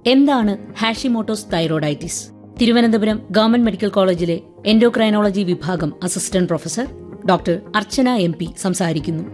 എന്താണ് Hashimoto's thyroiditis Thiruvananthapuram government medical കോളേജിലെ endocrinology വിഭാഗം assistant professor doctor Archana M P സംസാരിക്കുന്നു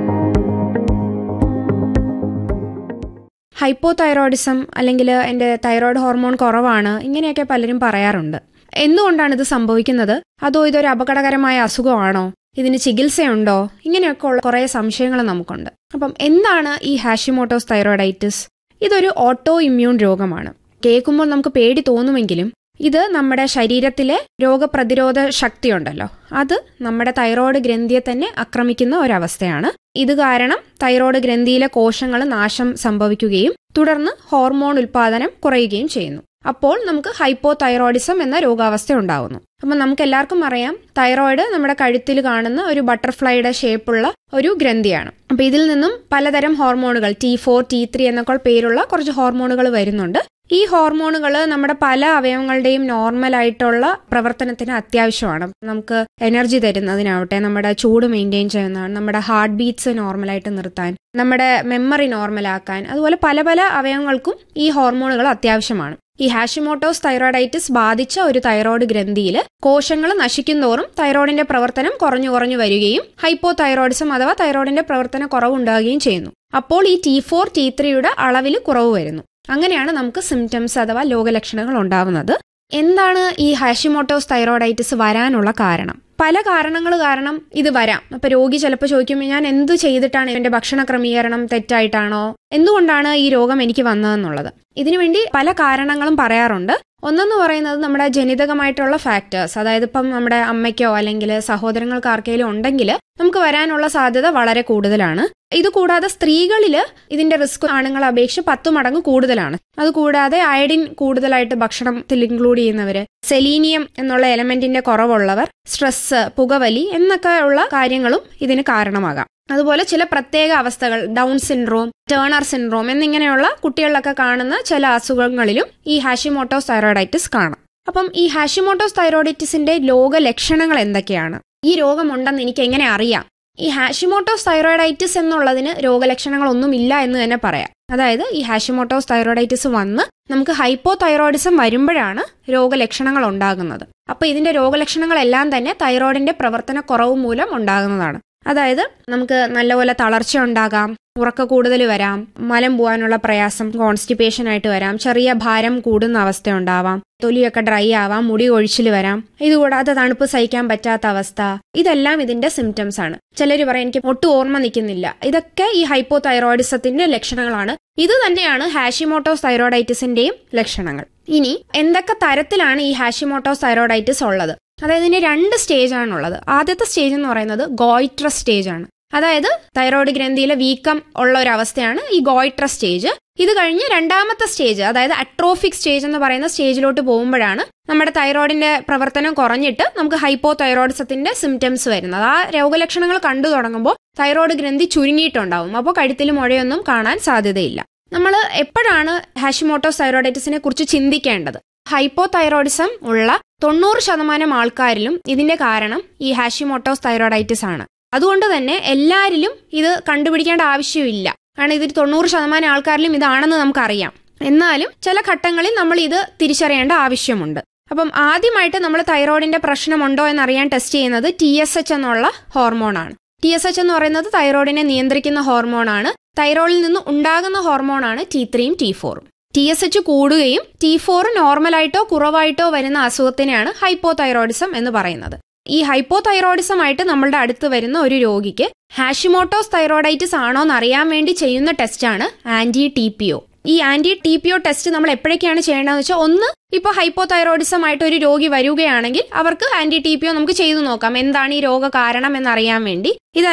ഹൈപ്പോതൈറോയിഡിസം അല്ലെങ്കിൽ എൻ്റെ തൈറോയ്ഡ് ഹോർമോൺ കുറവാണ് ഇങ്ങനെയൊക്കെ പലരും പറയാറുണ്ട് എന്തുകൊണ്ടാണ് ഇത് സംഭവിക്കുന്നത് അതോ ഇതൊരു അപകടകരമായ അസുഖമാണോ ഇതിന് ചികിത്സയുണ്ടോ ഇങ്ങനെയൊക്കെ ഉള്ള കുറേ സംശയങ്ങൾ നമുക്കുണ്ട് അപ്പം എന്താണ് ഈ ഹാഷിമോട്ടോസ് തൈറോയിഡൈറ്റിസ് ഇതൊരു ഓട്ടോ ഇമ്മ്യൂൺ രോഗമാണ് കേൾക്കുമ്പോൾ നമുക്ക് പേടി തോന്നുമെങ്കിലും ഇത് നമ്മുടെ ശരീരത്തിലെ രോഗപ്രതിരോധ ശക്തിയുണ്ടല്ലോ അത് നമ്മുടെ തൈറോയ്ഡ് ഗ്രന്ഥിയെ തന്നെ ആക്രമിക്കുന്ന ഒരവസ്ഥയാണ് ഇത് കാരണം തൈറോയ്ഡ് ഗ്രന്ഥിയിലെ കോശങ്ങൾ നാശം സംഭവിക്കുകയും തുടർന്ന് ഹോർമോൺ ഉൽപാദനം കുറയുകയും ചെയ്യുന്നു അപ്പോൾ നമുക്ക് ഹൈപ്പോ തൈറോയിഡിസം എന്ന രോഗാവസ്ഥ ഉണ്ടാകുന്നു അപ്പം നമുക്ക് എല്ലാവർക്കും അറിയാം തൈറോയിഡ് നമ്മുടെ കഴുത്തിൽ കാണുന്ന ഒരു ബട്ടർഫ്ലൈയുടെ ഷേപ്പുള്ള ഒരു ഗ്രന്ഥിയാണ് അപ്പൊ ഇതിൽ നിന്നും പലതരം ഹോർമോണുകൾ ടി ഫോർ ടി ത്രീ എന്നൊക്കെ പേരുള്ള കുറച്ച് ഹോർമോണുകൾ വരുന്നുണ്ട് ഈ ഹോർമോണുകൾ നമ്മുടെ പല അവയവങ്ങളുടെയും നോർമൽ ആയിട്ടുള്ള പ്രവർത്തനത്തിന് അത്യാവശ്യമാണ് നമുക്ക് എനർജി തരുന്നതിനാവട്ടെ നമ്മുടെ ചൂട് മെയിൻറ്റെയിൻ ചെയ്യുന്നതാണ് നമ്മുടെ ഹാർട്ട് ബീറ്റ്സ് നോർമലായിട്ട് നിർത്താൻ നമ്മുടെ മെമ്മറി നോർമലാക്കാൻ അതുപോലെ പല പല അവയവങ്ങൾക്കും ഈ ഹോർമോണുകൾ അത്യാവശ്യമാണ് ഈ ഹാഷിമോട്ടോസ് തൈറോയിഡൈറ്റിസ് ബാധിച്ച ഒരു തൈറോയ്ഡ് ഗ്രന്ഥിയിൽ കോശങ്ങൾ നശിക്കുന്തോറും തൈറോയിഡിന്റെ പ്രവർത്തനം കുറഞ്ഞു കുറഞ്ഞു വരികയും ഹൈപ്പോ തൈറോയിഡിസം അഥവാ തൈറോയിഡിന്റെ പ്രവർത്തന കുറവുണ്ടാകുകയും ചെയ്യുന്നു അപ്പോൾ ഈ ടി ഫോർ ടി ത്രീയുടെ അളവിൽ കുറവ് വരുന്നു അങ്ങനെയാണ് നമുക്ക് സിംറ്റംസ് അഥവാ രോഗലക്ഷണങ്ങൾ ഉണ്ടാവുന്നത് എന്താണ് ഈ ഹാഷിമോട്ടോസ് തൈറോയിഡൈറ്റിസ് വരാനുള്ള കാരണം പല കാരണങ്ങൾ കാരണം ഇത് വരാം അപ്പൊ രോഗി ചിലപ്പോൾ ചോദിക്കുമ്പോൾ ഞാൻ എന്ത് ചെയ്തിട്ടാണ് എന്റെ ഭക്ഷണ ക്രമീകരണം തെറ്റായിട്ടാണോ എന്തുകൊണ്ടാണ് ഈ രോഗം എനിക്ക് വന്നതെന്നുള്ളത് ഇതിനുവേണ്ടി പല കാരണങ്ങളും പറയാറുണ്ട് ഒന്നെന്ന് പറയുന്നത് നമ്മുടെ ജനിതകമായിട്ടുള്ള ഫാക്ടേഴ്സ് അതായത് ഇപ്പം നമ്മുടെ അമ്മയ്ക്കോ അല്ലെങ്കിൽ സഹോദരങ്ങൾക്ക് ആർക്കെങ്കിലും ഉണ്ടെങ്കിൽ നമുക്ക് വരാനുള്ള സാധ്യത വളരെ കൂടുതലാണ് ഇത് കൂടാതെ സ്ത്രീകളിൽ ഇതിന്റെ റിസ്ക് ആണുങ്ങളെ അപേക്ഷിച്ച് പത്ത് മടങ്ങ് കൂടുതലാണ് അതുകൂടാതെ അയഡിൻ കൂടുതലായിട്ട് ഭക്ഷണത്തിൽ ഇൻക്ലൂഡ് ചെയ്യുന്നവര് സെലീനിയം എന്നുള്ള എലമെന്റിന്റെ കുറവുള്ളവർ സ്ട്രെസ് പുകവലി എന്നൊക്കെ ഉള്ള കാര്യങ്ങളും ഇതിന് കാരണമാകാം അതുപോലെ ചില പ്രത്യേക അവസ്ഥകൾ ഡൗൺ സിൻഡ്രോം ടേണർ സിൻഡ്രോം എന്നിങ്ങനെയുള്ള കുട്ടികളിലൊക്കെ കാണുന്ന ചില അസുഖങ്ങളിലും ഈ ഹാഷിമോട്ടോസ് തൈറോയിഡൈറ്റിസ് കാണാം അപ്പം ഈ ഹാഷിമോട്ടോസ് തൈറോയിഡൈറ്റിസിന്റെ രോഗ ലക്ഷണങ്ങൾ എന്തൊക്കെയാണ് ഈ രോഗമുണ്ടെന്ന് എനിക്ക് എങ്ങനെ അറിയാം ഈ ഹാഷിമോട്ടോസ് തൈറോയിഡൈറ്റിസ് എന്നുള്ളതിന് രോഗലക്ഷണങ്ങളൊന്നും ഇല്ല എന്ന് തന്നെ പറയാം അതായത് ഈ ഹാഷിമോട്ടോസ് തൈറോയിഡൈറ്റിസ് വന്ന് നമുക്ക് ഹൈപ്പോ തൈറോയിഡിസം വരുമ്പോഴാണ് രോഗലക്ഷണങ്ങൾ ഉണ്ടാകുന്നത് അപ്പൊ ഇതിന്റെ രോഗലക്ഷണങ്ങളെല്ലാം തന്നെ തൈറോയിഡിന്റെ പ്രവർത്തന കുറവ് മൂലം ഉണ്ടാകുന്നതാണ് അതായത് നമുക്ക് നല്ലപോലെ തളർച്ച ഉണ്ടാകാം ഉറക്ക കൂടുതൽ വരാം മലം പോകാനുള്ള പ്രയാസം കോൺസ്റ്റിപ്പേഷൻ ആയിട്ട് വരാം ചെറിയ ഭാരം കൂടുന്ന അവസ്ഥ ഉണ്ടാവാം തൊലിയൊക്കെ ഡ്രൈ ആവാം മുടി ഒഴിച്ചിൽ വരാം ഇതുകൂടാതെ തണുപ്പ് സഹിക്കാൻ പറ്റാത്ത അവസ്ഥ ഇതെല്ലാം ഇതിന്റെ സിംറ്റംസ് ആണ് ചിലർ പറയും എനിക്ക് ഒട്ടും ഓർമ്മ നിൽക്കുന്നില്ല ഇതൊക്കെ ഈ ഹൈപ്പോ തൈറോയിഡിസത്തിന്റെ ലക്ഷണങ്ങളാണ് ഇത് തന്നെയാണ് ഹാഷിമോട്ടോസ് തൈറോയിഡൈറ്റിസിന്റെയും ലക്ഷണങ്ങൾ ഇനി എന്തൊക്കെ തരത്തിലാണ് ഈ ഹാഷിമോട്ടോസ് തൈറോയിഡൈറ്റിസ് ഉള്ളത് അതായത് ഇതിന് രണ്ട് സ്റ്റേജ് ആണുള്ളത് ആദ്യത്തെ സ്റ്റേജ് എന്ന് പറയുന്നത് ഗോയിട്രസ് സ്റ്റേജ് ആണ് അതായത് തൈറോയ്ഡ് ഗ്രന്ഥിയിലെ വീക്കം ഉള്ള ഒരു അവസ്ഥയാണ് ഈ ഗോയിട്രസ് സ്റ്റേജ് ഇത് കഴിഞ്ഞ് രണ്ടാമത്തെ സ്റ്റേജ് അതായത് അട്രോഫിക് സ്റ്റേജ് എന്ന് പറയുന്ന സ്റ്റേജിലോട്ട് പോകുമ്പോഴാണ് നമ്മുടെ തൈറോയിഡിന്റെ പ്രവർത്തനം കുറഞ്ഞിട്ട് നമുക്ക് ഹൈപ്പോ തൈറോയിഡിസത്തിന്റെ സിംറ്റംസ് വരുന്നത് ആ രോഗലക്ഷണങ്ങൾ കണ്ടു തുടങ്ങുമ്പോൾ തൈറോയ്ഡ് ഗ്രന്ഥി ചുരുങ്ങിയിട്ടുണ്ടാവും അപ്പോൾ കഴുത്തിൽ മുഴയൊന്നും കാണാൻ സാധ്യതയില്ല നമ്മൾ എപ്പോഴാണ് ഹാഷിമോട്ടോസ് തൈറോയിഡൈറ്റിസിനെ കുറിച്ച് ചിന്തിക്കേണ്ടത് ഹൈപ്പോ തൈറോയിഡിസം ഉള്ള തൊണ്ണൂറ് ശതമാനം ആൾക്കാരിലും ഇതിന്റെ കാരണം ഈ ഹാഷിമോട്ടോസ് തൈറോയിഡൈറ്റിസ് ആണ് അതുകൊണ്ട് തന്നെ എല്ലാവരിലും ഇത് കണ്ടുപിടിക്കേണ്ട ആവശ്യമില്ല കാരണം ഇതിൽ തൊണ്ണൂറ് ശതമാനം ആൾക്കാരിലും ഇതാണെന്ന് നമുക്കറിയാം എന്നാലും ചില ഘട്ടങ്ങളിൽ നമ്മൾ ഇത് തിരിച്ചറിയേണ്ട ആവശ്യമുണ്ട് അപ്പം ആദ്യമായിട്ട് നമ്മൾ തൈറോയിഡിന്റെ പ്രശ്നമുണ്ടോ എന്നറിയാൻ ടെസ്റ്റ് ചെയ്യുന്നത് ടി എസ് എച്ച് എന്നുള്ള ഹോർമോണാണ് ടി എസ് എച്ച് എന്ന് പറയുന്നത് തൈറോയിഡിനെ നിയന്ത്രിക്കുന്ന ഹോർമോണാണ് തൈറോയിഡിൽ നിന്ന് ഉണ്ടാകുന്ന ഹോർമോണാണ് ടി ത്രീയും ടി ഫോറും ടി എസ് എച്ച് കൂടുകയും ടി ഫോർ നോർമലായിട്ടോ കുറവായിട്ടോ വരുന്ന അസുഖത്തിനെയാണ് ഹൈപ്പോ തൈറോയിഡിസം എന്ന് പറയുന്നത് ഈ ഹൈപ്പോ തൈറോയിഡിസം ആയിട്ട് നമ്മളുടെ അടുത്ത് വരുന്ന ഒരു രോഗിക്ക് ഹാഷിമോട്ടോസ് തൈറോയിഡൈറ്റിസ് ആണോ എന്ന് അറിയാൻ വേണ്ടി ചെയ്യുന്ന ടെസ്റ്റാണ് ആന്റി ടി പി ഒ ഈ anti T P O test നമ്മൾ എപ്പോഴൊക്കെയാണ് ചെയ്യേണ്ടതെന്ന് വെച്ചാൽ ഒന്ന് ഇപ്പോൾ ഹൈപ്പോ തൈറോയിഡിസം ആയിട്ട് ഒരു രോഗി വരികയാണെങ്കിൽ അവർക്ക് ആന്റി ടി പി ഒ നമുക്ക് ചെയ്തു നോക്കാം എന്താണ് ഈ രോഗ കാരണം എന്നറിയാൻ വേണ്ടി ഇത്